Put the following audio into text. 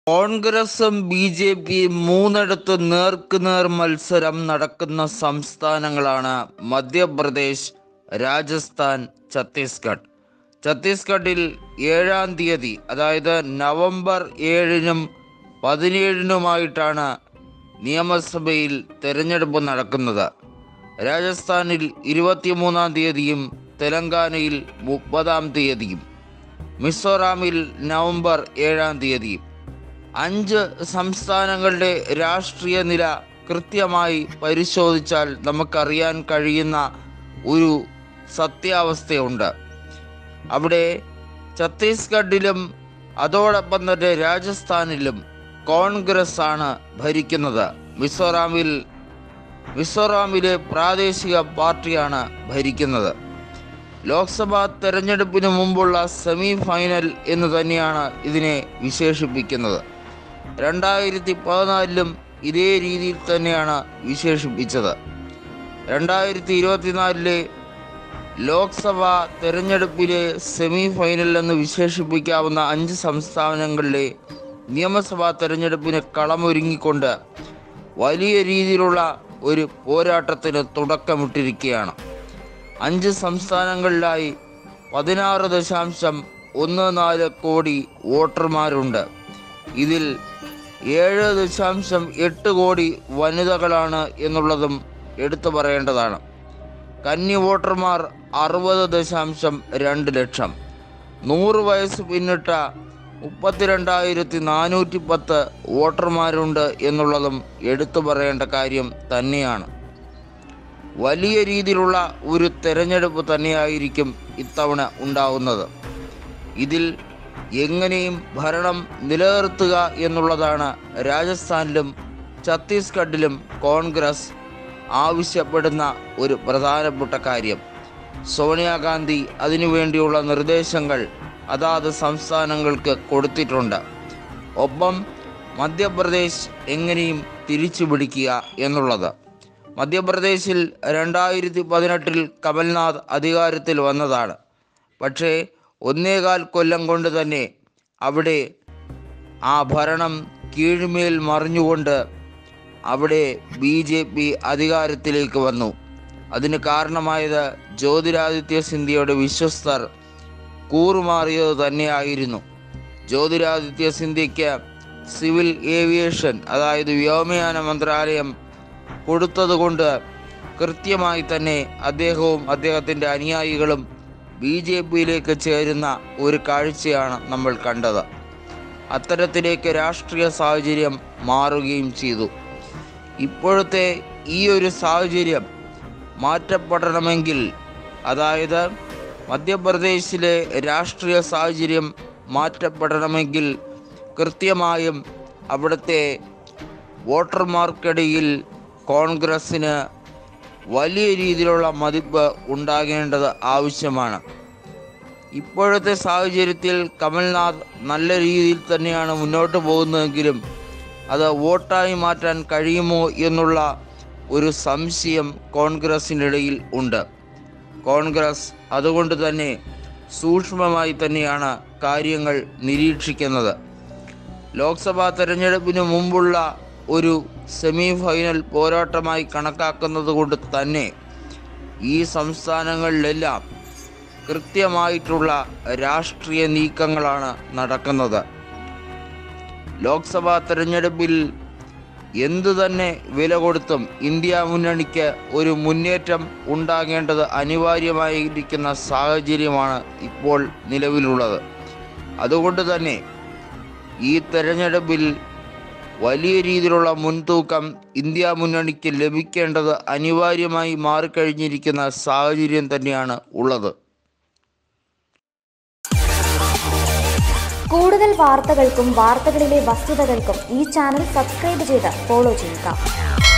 കോൺഗ്രസും B J പിയും മൂന്നിടത്ത് നേർക്കുനേർ മത്സരം നടക്കുന്ന സംസ്ഥാനങ്ങളാണ് മധ്യപ്രദേശ് രാജസ്ഥാൻ ഛത്തീസ്ഗഡ് ഛത്തീസ്ഗഡിൽ ഏഴാം തീയതി അതായത് നവംബർ ഏഴിനും പതിനേഴിനുമായിട്ടാണ് നിയമസഭയിൽ തെരഞ്ഞെടുപ്പ് നടക്കുന്നത് രാജസ്ഥാനിൽ ഇരുപത്തിമൂന്നാം തീയതിയും തെലങ്കാനയിൽ മുപ്പതാം തീയതിയും മിസോറാമിൽ നവംബർ ഏഴാം തീയതിയും അഞ്ച് സംസ്ഥാനങ്ങളുടെ രാഷ്ട്രീയ നില കൃത്യമായി പരിശോധിച്ചാൽ നമുക്കറിയാൻ കഴിയുന്ന ഒരു സത്യാവസ്ഥയുണ്ട് അവിടെ ഛത്തീസ്ഗഡിലും അതോടൊപ്പം തന്നെ രാജസ്ഥാനിലും കോൺഗ്രസ് ആണ് ഭരിക്കുന്നത് മിസോറാമിൽ മിസോറാമിലെ പ്രാദേശിക പാർട്ടിയാണ് ഭരിക്കുന്നത് ലോക്സഭാ തെരഞ്ഞെടുപ്പിന് മുമ്പുള്ള സെമി ഫൈനൽ എന്ന് തന്നെയാണ് ഇതിനെ വിശേഷിപ്പിക്കുന്നത് രണ്ടായിരത്തി പതിനാലിലും ഇതേ രീതിയിൽ തന്നെയാണ് വിശേഷിപ്പിച്ചത് രണ്ടായിരത്തി ഇരുപത്തിനാലിലെ ലോക്സഭാ തെരഞ്ഞെടുപ്പിലെ സെമി ഫൈനൽ എന്ന് വിശേഷിപ്പിക്കാവുന്ന അഞ്ച് സംസ്ഥാനങ്ങളിലെ നിയമസഭാ തെരഞ്ഞെടുപ്പിന് കളമൊരുങ്ങിക്കൊണ്ട് വലിയ രീതിയിലുള്ള ഒരു പോരാട്ടത്തിന് തുടക്കമിട്ടിരിക്കുകയാണ് അഞ്ച് സംസ്ഥാനങ്ങളിലായി പതിനാറ് ദശാംശം ഒന്ന് നാല് കോടി വോട്ടർമാരുണ്ട് ഇതിൽ ഏഴ് ദശാംശം എട്ട് കോടി വനിതകളാണ് എന്നുള്ളതും എടുത്തു പറയേണ്ടതാണ് കന്നി വോട്ടർമാർ അറുപത് ദശാംശം രണ്ട് ലക്ഷം നൂറ് വയസ്സ് പിന്നിട്ട മുപ്പത്തിരണ്ടായിരത്തി നാനൂറ്റി പത്ത് വോട്ടർമാരുണ്ട് എന്നുള്ളതും എടുത്തു പറയേണ്ട കാര്യം തന്നെയാണ് വലിയ രീതിയിലുള്ള ഒരു തെരഞ്ഞെടുപ്പ് തന്നെയായിരിക്കും ഇത്തവണ ഉണ്ടാവുന്നത് ഇതിൽ എങ്ങനെയും ഭരണം നിലനിർത്തുക എന്നുള്ളതാണ് രാജസ്ഥാനിലും ഛത്തീസ്ഗഡിലും കോൺഗ്രസ് ആവശ്യപ്പെടുന്ന ഒരു പ്രധാനപ്പെട്ട കാര്യം സോണിയാഗാന്ധി അതിനുവേണ്ടിയുള്ള നിർദ്ദേശങ്ങൾ അതാത് സംസ്ഥാനങ്ങൾക്ക് കൊടുത്തിട്ടുണ്ട് ഒപ്പം മധ്യപ്രദേശ് എങ്ങനെയും തിരിച്ചു പിടിക്കുക എന്നുള്ളത് മധ്യപ്രദേശിൽ രണ്ടായിരത്തി പതിനെട്ടിൽ കമൽനാഥ് അധികാരത്തിൽ വന്നതാണ് പക്ഷേ ഒന്നേകാൽ കൊല്ലം കൊണ്ട് തന്നെ അവിടെ ആ ഭരണം കീഴ്മേൽ മറിഞ്ഞുകൊണ്ട് അവിടെ ബി ജെ പി അധികാരത്തിലേക്ക് വന്നു അതിന് കാരണമായത് ജ്യോതിരാദിത്യ സിന്ധ്യയുടെ വിശ്വസ്തർ കൂറുമാറിയത് തന്നെയായിരുന്നു ജ്യോതിരാദിത്യ സിന്ധ്യയ്ക്ക് സിവിൽ ഏവിയേഷൻ അതായത് വ്യോമയാന മന്ത്രാലയം കൊടുത്തതുകൊണ്ട് കൃത്യമായി തന്നെ അദ്ദേഹവും അദ്ദേഹത്തിൻ്റെ അനുയായികളും ബി ജെ പിയിലേക്ക് ചേരുന്ന ഒരു കാഴ്ചയാണ് നമ്മൾ കണ്ടത് അത്തരത്തിലേക്ക് രാഷ്ട്രീയ സാഹചര്യം മാറുകയും ചെയ്തു ഇപ്പോഴത്തെ ഈ ഒരു സാഹചര്യം മാറ്റപ്പെടണമെങ്കിൽ അതായത് മധ്യപ്രദേശിലെ രാഷ്ട്രീയ സാഹചര്യം മാറ്റപ്പെടണമെങ്കിൽ കൃത്യമായും അവിടുത്തെ വോട്ടർമാർക്കിടയിൽ കോൺഗ്രസ്സിന് വലിയ രീതിയിലുള്ള മതിപ്പ് ഉണ്ടാകേണ്ടത് ആവശ്യമാണ് ഇപ്പോഴത്തെ സാഹചര്യത്തിൽ കമൽനാഥ് നല്ല രീതിയിൽ തന്നെയാണ് മുന്നോട്ട് പോകുന്നതെങ്കിലും അത് വോട്ടായി മാറ്റാൻ കഴിയുമോ എന്നുള്ള ഒരു സംശയം കോൺഗ്രസിനിടയിൽ ഉണ്ട് കോൺഗ്രസ് അതുകൊണ്ട് തന്നെ സൂക്ഷ്മമായി തന്നെയാണ് കാര്യങ്ങൾ നിരീക്ഷിക്കുന്നത് ലോക്സഭാ തെരഞ്ഞെടുപ്പിന് മുമ്പുള്ള ഒരു സെമി ഫൈനൽ പോരാട്ടമായി കണക്കാക്കുന്നത് കൊണ്ട് തന്നെ ഈ സംസ്ഥാനങ്ങളിലെല്ലാം കൃത്യമായിട്ടുള്ള രാഷ്ട്രീയ നീക്കങ്ങളാണ് നടക്കുന്നത് ലോക്സഭാ തെരഞ്ഞെടുപ്പിൽ എന്തു തന്നെ വില കൊടുത്തും ഇന്ത്യ മുന്നണിക്ക് ഒരു മുന്നേറ്റം ഉണ്ടാകേണ്ടത് അനിവാര്യമായിരിക്കുന്ന സാഹചര്യമാണ് ഇപ്പോൾ നിലവിലുള്ളത് അതുകൊണ്ട് തന്നെ ഈ തെരഞ്ഞെടുപ്പിൽ വലിയ രീതിയിലുള്ള മുൻതൂക്കം ഇന്ത്യ മുന്നണിക്ക് ലഭിക്കേണ്ടത് അനിവാര്യമായി മാറിക്കഴിഞ്ഞിരിക്കുന്ന സാഹചര്യം തന്നെയാണ് ഉള്ളത് കൂടുതൽ വാർത്തകൾക്കും വാർത്തകളിലെ വസ്തുതകൾക്കും ഈ ചാനൽ സബ്സ്ക്രൈബ് ചെയ്ത് ഫോളോ ചെയ്യുക